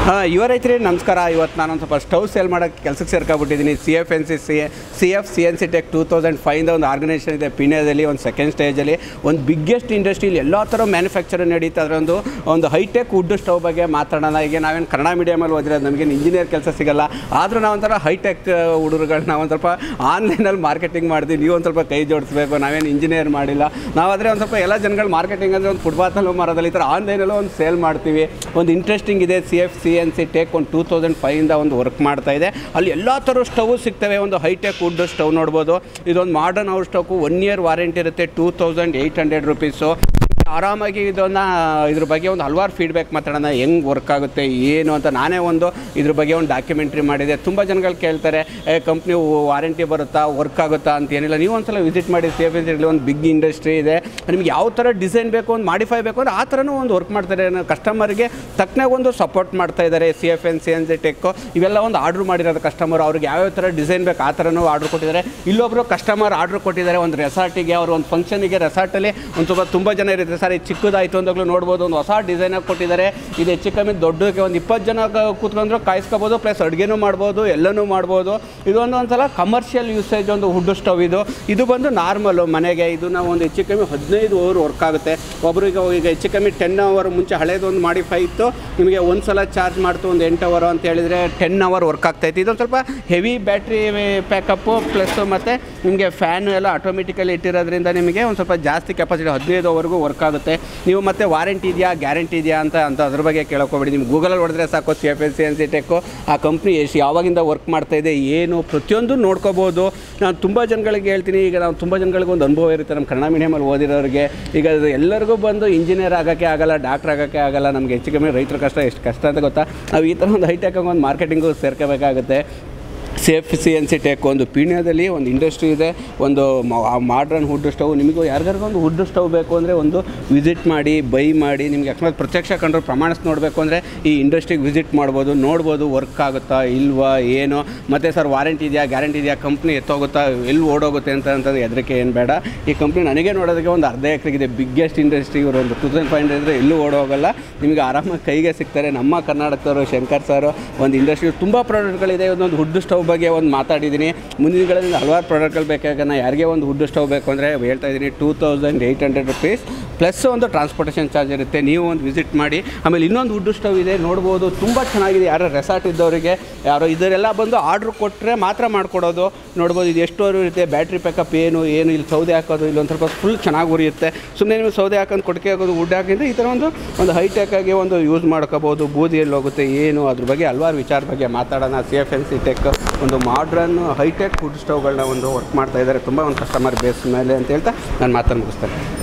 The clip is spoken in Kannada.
ಹಾಂ ಯುವ ರೈತರೇ ನಮಸ್ಕಾರ ಇವತ್ತು ನಾನು ಒಂದು ಸ್ವಲ್ಪ ಸ್ಟವ್ ಸೇಲ್ ಮಾಡೋಕ್ಕೆ ಕೆಲಸಕ್ಕೆ ಸೇರ್ಕೊಬಿಟ್ಟಿದ್ದೀನಿ C F N C C C F C N C tech two thousand ಫೈವ್ದ ಒಂದು ಆರ್ಗನೈಸೇಷನ್ ಇದೆ ಪಿಣ್ಯದಲ್ಲಿ ಒಂದು ಸೆಕೆಂಡ್ ಸ್ಟೇಜಲ್ಲಿ ಒಂದು ಬಿಗ್ಗೆಸ್ಟ್ ಇಂಡಸ್ಟ್ರಿಲಿ ಎಲ್ಲ ಥರ ಮ್ಯಾನುಫ್ಯಾಕ್ಚರ್ ನಡೀತಾ ಅದರ ಒಂದು ಒಂದು ಹೈಟೆಕ್ ವುಡ್ ಸ್ಟವ್ ಬಗ್ಗೆ ಮಾತಾಡೋಣ ಈಗ ನಾವೇನು ಕನ್ನಡ ಮೀಡಿಯಮಲ್ಲಿ ಓದಿರೋದು ನಮಗೇನು ಇಂಜಿನಿಯರ್ ಕೆಲಸ ಸಿಗಲ್ಲ ಆದರೂ ನಾವು ಒಂಥರ ಹೈಟೆಕ್ ಹುಡುಗರುಗಳನ್ನ ಒಂದು ಸ್ವಲ್ಪ ಆನ್ಲೈನಲ್ಲಿ ಮಾರ್ಕೆಟಿಂಗ್ ಮಾಡ್ತೀವಿ ನೀವು ಒಂದು ಸ್ವಲ್ಪ ಕೈ ಜೋಡಿಸ್ಬೇಕು ನಾವೇನು ಇಂಜಿನಿಯರ್ ಮಾಡಿಲ್ಲ ನಾವಾದರೆ ಒಂದು ಸ್ವಲ್ಪ ಎಲ್ಲ ಜನಗಳು ಮಾರ್ಕೆಟಿಂಗ್ ಅಂದರೆ ಒಂದು ಫುಟ್ಪಾತಲ್ಲೂ ಮರದಲ್ಲಿ ಈ ಥರ ಆನ್ಲೈನಲ್ಲೂ ಒಂದು ಸೇಲ್ ಮಾಡ್ತೀವಿ ಒಂದು ಇಂಟ್ರೆಸ್ಟಿಂಗ್ ಇದೆ C F C N C tech ಒಂದು ಟೂ ತೌಸಂಡ್ ಫೈವಿಂದ ಒಂದು ವರ್ಕ್ ಮಾಡ್ತಾ ಇದೆ ಅಲ್ಲಿ ಎಲ್ಲ ಥರ ಸ್ಟವ್ ಸಿಗ್ತವೆ ಒಂದು ಹೈಟೆಕ್ ವುಡ್ ಸ್ಟವ್ ನೋಡ್ಬೋದು ಇದೊಂದು ಮಾಡರ್ನ್ ಔಟ್ ಸ್ಟವ್ಕು ಒನ್ ಇಯರ್ ವಾರಂಟಿ ಇರುತ್ತೆ two thousand eight hundred rupees ಆರಾಮಾಗಿ ಇದನ್ನು ಇದ್ರ ಬಗ್ಗೆ ಒಂದು ಹಲವಾರು ಫೀಡ್ಬ್ಯಾಕ್ ಮಾತಾಡೋಣ ಹೆಂಗೆ ವರ್ಕ್ ಆಗುತ್ತೆ ಏನು ಅಂತ ನಾನೇ ಒಂದು ಇದ್ರ ಬಗ್ಗೆ ಒಂದು ಡಾಕ್ಯುಮೆಂಟ್ರಿ ಮಾಡಿದೆ ತುಂಬ ಜನಗಳು ಕೇಳ್ತಾರೆ ಏ ಕಂಪ್ನಿ ವಾರಂಟಿ ಬರುತ್ತಾ ವರ್ಕ್ ಆಗುತ್ತಾ ಅಂತ ಏನಿಲ್ಲ ನೀವು ಒಂದ್ಸಲ ವಿಸಿಟ್ ಮಾಡಿ ಸೇಫ್ ಇಲ್ಲಿ ಒಂದು ಬಿಗ್ ಇಂಡಸ್ಟ್ರಿ ಇದೆ ನಿಮ್ಗೆ ಯಾವ ಥರ ಡಿಸೈನ್ ಬೇಕು ಒಂದು ಮಾಡಿಫೈ ಬೇಕು ಅಂದ್ರೆ ಆ ಥರನೂ ಒಂದು ವರ್ಕ್ ಮಾಡ್ತಾರೆ ಕಸ್ಟಮರ್ಗೆ ತಕ್ಕನಾಗ ಒಂದು ಸಪೋರ್ಟ್ ಮಾಡ್ತಾ ಇದ್ದಾರೆ C F N C N C tech ಇವೆಲ್ಲ ಒಂದು ಆರ್ಡ್ರ್ ಮಾಡಿರೋದು ಕಸ್ಟಮರ್ ಅವ್ರಿಗೆ ಯಾವ್ಯಾವ ಥರ ಡಿಸೈನ್ ಬೇಕು ಆ ಥರನೂ ಆರ್ಡ್ರ್ ಕೊಟ್ಟಿದ್ದಾರೆ ಇಲ್ಲೊಬ್ಬರು ಕಸ್ಟಮರ್ ಆರ್ಡ್ರ್ ಕೊಟ್ಟಿದ್ದಾರೆ ಒಂದು ರೆಸಾರ್ಟಿಗೆ ಅವರು ಒಂದು ಫಂಕ್ಷನಿಗೆ ರೆಸಾರ್ಟಲ್ಲಿ ಒಂದು ಸ್ವಲ್ಪ ತುಂಬ ಜನ ಇರುತ್ತೆ ಸರ್ ಇದು ಚಿಕ್ಕದಾಯಿತು ಅಂದಾಗಲೂ ನೋಡ್ಬೋದು ಒಂದು ಹೊಸ ಡಿಸೈನಾಗಿ ಕೊಟ್ಟಿದ್ದಾರೆ ಇದು ಹೆಚ್ಚು ಕಮ್ಮಿ ದೊಡ್ಡಕ್ಕೆ ಒಂದು ಇಪ್ಪತ್ತು ಜನ ಕ- ಕೂತ್ಕೊಂಡ್ರು ಕಾಯಿಸ್ಕೋಬೋದು ಪ್ಲಸ್ ಅಡುಗೆನೂ ಮಾಡ್ಬೋದು ಎಲ್ಲನೂ ಮಾಡ್ಬೋದು ಇದೊಂದು ಒಂದ್ಸಲ ಕಮರ್ಷಿಯಲ್ ಯೂಸೇಜ್ ಒಂದು ವುಡ್ ಸ್ಟವ್ ಇದು ಇದು ಬಂದು ನಾರ್ಮಲು ಮನೆಗೆ ಇದು ನಾವು ಒಂದು ಹೆಚ್ಚು ಕಮ್ಮಿ ಹದಿನೈದು ಅವರ್ ವರ್ಕ್ ಆಗುತ್ತೆ ಒಬ್ರಿಗೆ ಈಗ ಹೆಚ್ಚು ಕಮ್ಮಿ ಟೆನ್ ಅವರ್ ಮುಂಚೆ ಹಳೇದು ಒಂದು ಮಾಡಿಫೈ ಇತ್ತು ನಿಮಗೆ ಒಂದು ಸಲ ಚಾರ್ಜ್ ಮಾಡ್ತು ಒಂದು ಎಂಟು ಅವರ್ ಅಂತ ಹೇಳಿದರೆ ಟೆನ್ ಅವರ್ ವರ್ಕ್ ಆಗ್ತಾಯಿತ್ತು ಇದೊಂದು ಸ್ವಲ್ಪ ಹೆವಿ ಬ್ಯಾಟ್ರಿ ಪ್ಯಾಕಪ್ಪು ಪ್ಲಸ್ಸು ಮತ್ತು ನಿಮಗೆ ಫ್ಯಾನು ಎಲ್ಲ ಆಟೋಮೆಟಿಕಲಿ ಇಟ್ಟಿರೋದ್ರಿಂದ ನಿಮಗೆ ಒಂದು ಸ್ವಲ್ಪ ಜಾಸ್ತಿ ಕೆಪಾಸಿಟಿ ಹದಿನೈದುವರೆಗೂ ವರ್ಕ್ ಆಗುತ್ತೆ ನೀವು ಮತ್ತೆ ವಾರಂಟಿ ಇದೆಯಾ ಗ್ಯಾರಂಟಿ ಇದೆಯಾ ಅಂತ ಅಂತ ಅದ್ರ ಬಗ್ಗೆ ಕೇಳೋಕೋಬೇಡಿ ನಿಮ್ಗೆ ಗೂಗಲಲ್ಲಿ ಹೊಡೆದ್ರೆ ಸಾಕು C F L C N C tech ಆ ಕಂಪ್ನಿ ಎಷ್ಟು ಯಾವಾಗಿಂದ ವರ್ಕ್ ಮಾಡ್ತಾ ಇದೆ ಏನು ಪ್ರತಿಯೊಂದು ನೋಡ್ಕೋಬೋದು ನಾನು ತುಂಬ ಜನಗಳಿಗೆ ಹೇಳ್ತೀನಿ ಈಗ ನಾವು ತುಂಬ ಜನಗಳಿಗೆ ಒಂದು ಅನುಭವ ಇರುತ್ತೆ ನಮ್ಮ ಕನ್ನಡ ಮೀಡಿಯಮಲ್ಲಿ ಓದಿರೋರಿಗೆ ಈಗ ಅದು ಎಲ್ಲರಿಗೂ ಬಂದು ಇಂಜಿನಿಯರ್ ಆಗೋಕ್ಕೆ ಆಗಲ್ಲ ಡಾಕ್ಟ್ರ್ ಆಗೋಕ್ಕೆ ಆಗಲ್ಲ ನಮಗೆ ಹೆಚ್ಚು ಕಮ್ಮಿ ರೈತರ ಕಷ್ಟ ಎಷ್ಟು ಕಷ್ಟ ಅಂತ ಗೊತ್ತಾ ನಾವು ಈ ಥರ ಒಂದು ಹೈಟೆಕ್ ಒಂದು ಮಾರ್ಕೆಟಿಂಗು ಸೇರ್ಕೋಬೇಕಾಗುತ್ತೆ C F C N C tech ಒಂದು ಪೀಣ್ಯದಲ್ಲಿ ಒಂದು ಇಂಡಸ್ಟ್ರಿ ಇದೆ ಒಂದು ಮಾಡ್ರನ್ ವುಡ್ ಸ್ಟವ್ ನಿಮಗೂ ಯಾರಿಗಾರಿಗೂ ಒಂದು ವುಡ್ ಸ್ಟವ್ ಬೇಕು ಅಂದರೆ ಒಂದು ವಿಸಿಟ್ ಮಾಡಿ ಬೈ ಮಾಡಿ ನಿಮ್ಗೆ ಅಕಸ್ಮಾತ್ ಪ್ರತ್ಯಕ್ಷ ಕಂಡ್ರೆ ಪ್ರಮಾಣಿಸ್ ನೋಡಬೇಕು ಅಂದರೆ ಈ ಇಂಡಸ್ಟ್ರಿಗೆ ವಿಸಿಟ್ ಮಾಡ್ಬೋದು ನೋಡ್ಬೋದು ವರ್ಕ್ ಆಗುತ್ತಾ ಇಲ್ವಾ ಏನು ಮತ್ತು ಸರ್ ವಾರಂಟಿ ಇದೆಯಾ ಗ್ಯಾರಂಟಿ ಇದೆಯಾ ಕಂಪ್ನಿ ಎತ್ತೋಗುತ್ತಾ ಎಲ್ಲಿ ಓಡೋಗುತ್ತೆ ಅಂತ ಅಂತಂದ್ರೆ ಹೆದರಿಕೆ ಏನು ಬೇಡ ಈ ಕಂಪ್ನಿ ನನಗೆ ನೋಡೋದಕ್ಕೆ ಒಂದು ಅರ್ಧ ಎಕರೆಗಿದೆ ಬಿಗ್ಗೆಸ್ಟ್ ಇಂಡಸ್ಟ್ರಿ ಇವರು ಒಂದು ಟೂ ತೌಸಂಡ್ ಫೈವ್ ಹಂಡ್ರೆಡ್ ಇದ್ದರೆ ಎಲ್ಲೂ ಓಡೋಗಲ್ಲ ನಿಮಗೆ ಆರಾಮಾಗಿ ಕೈಗೆ ಸಿಗ್ತಾರೆ ನಮ್ಮ ಕರ್ನಾಟಕದವರು ಶಂಕರ್ ಸರ್ ಒಂದು ಇಂಡಸ್ಟ್ರಿ ತುಂಬ ಪ್ರಾಡಕ್ಟ್ಗಳಿದೆ ಒಂದೊಂದು ಹುಡ್ ಸ್ಟವ್ ಬಗ್ಗೆ ಒಂದು ಮಾತಾಡಿದ್ದೀನಿ ಮುಂದಿನ ದಿನಗಳಲ್ಲಿ ಹಲವಾರು ಪ್ರಾಡಕ್ಟ್ಗಳು ಬೇಕಾಗ ನಾ ಯಾರಿಗೆ ಒಂದು ಹುಡ್ ಸ್ಟವ್ ಬೇಕು ಅಂದರೆ ಹೇಳ್ತಾ ಇದ್ದೀನಿ two thousand eight hundred rupees plus ಒಂದು ಟ್ರಾನ್ಸ್ಪೋರ್ಟೇಷನ್ ಚಾರ್ಜ್ ಇರುತ್ತೆ ನೀವು ಒಂದು ವಿಸಿಟ್ ಮಾಡಿ ಆಮೇಲೆ ಇನ್ನೊಂದು ವುಡ್ ಸ್ಟವ್ ಇದೆ ನೋಡ್ಬೋದು ತುಂಬ ಚೆನ್ನಾಗಿದೆ ಯಾರೋ ರೆಸಾರ್ಟ್ ಇದ್ದವರಿಗೆ ಯಾರೋ ಇದರೆಲ್ಲ ಬಂದು ಆರ್ಡ್ರ್ ಕೊಟ್ಟರೆ ಮಾತ್ರ ಮಾಡಿಕೊಡೋದು ನೋಡ್ಬೋದು ಇದು ಎಷ್ಟು ಅವರು ಇರುತ್ತೆ ಬ್ಯಾಟ್ರಿ ಪ್ಯಾಕಪ್ ಏನು ಏನು ಇಲ್ಲಿ ಸೌದೆ ಹಾಕೋದು ಇಲ್ಲಿ ಒಂದು ಸ್ವಲ್ಪ ಫುಲ್ ಚೆನ್ನಾಗಿ ಉರಿಯುತ್ತೆ ಸುಮ್ಮನೆ ನಿಮಗೆ ಸೌದೆ ಹಾಕೊಂಡು ಕೊಡಕೆ ಹಾಕೋದು ವುಡ್ ಹಾಕಿದ್ರೆ ಈ ಥರ ಒಂದು ಒಂದು ಹೈಟೆಕ್ ಆಗಿ ಒಂದು ಯೂಸ್ ಮಾಡ್ಕೋಬೋದು ಬೂದಿಯಲ್ಲಿ ಹೋಗುತ್ತೆ ಏನು ಅದ್ರ ಬಗ್ಗೆ ಹಲವಾರು ವಿಚಾರ ಬಗ್ಗೆ ಮಾತಾಡೋಣ C F N C tech ಒಂದು ಮಾಡ್ರನ್ ಹೈಟೆಕ್ ವುಡ್ ಸ್ಟವ್ಗಳನ್ನ ಒಂದು ವರ್ಕ್ ಮಾಡ್ತಾ ಇದ್ದಾರೆ ತುಂಬ ಒಂದು ಕಸ್ಟಮರ್ ಬೇಸ್ ಮೇಲೆ ಅಂತ ಹೇಳ್ತಾ ನಾನು ಮಾತನ್ನು ಮುಗಿಸ್ತೇನೆ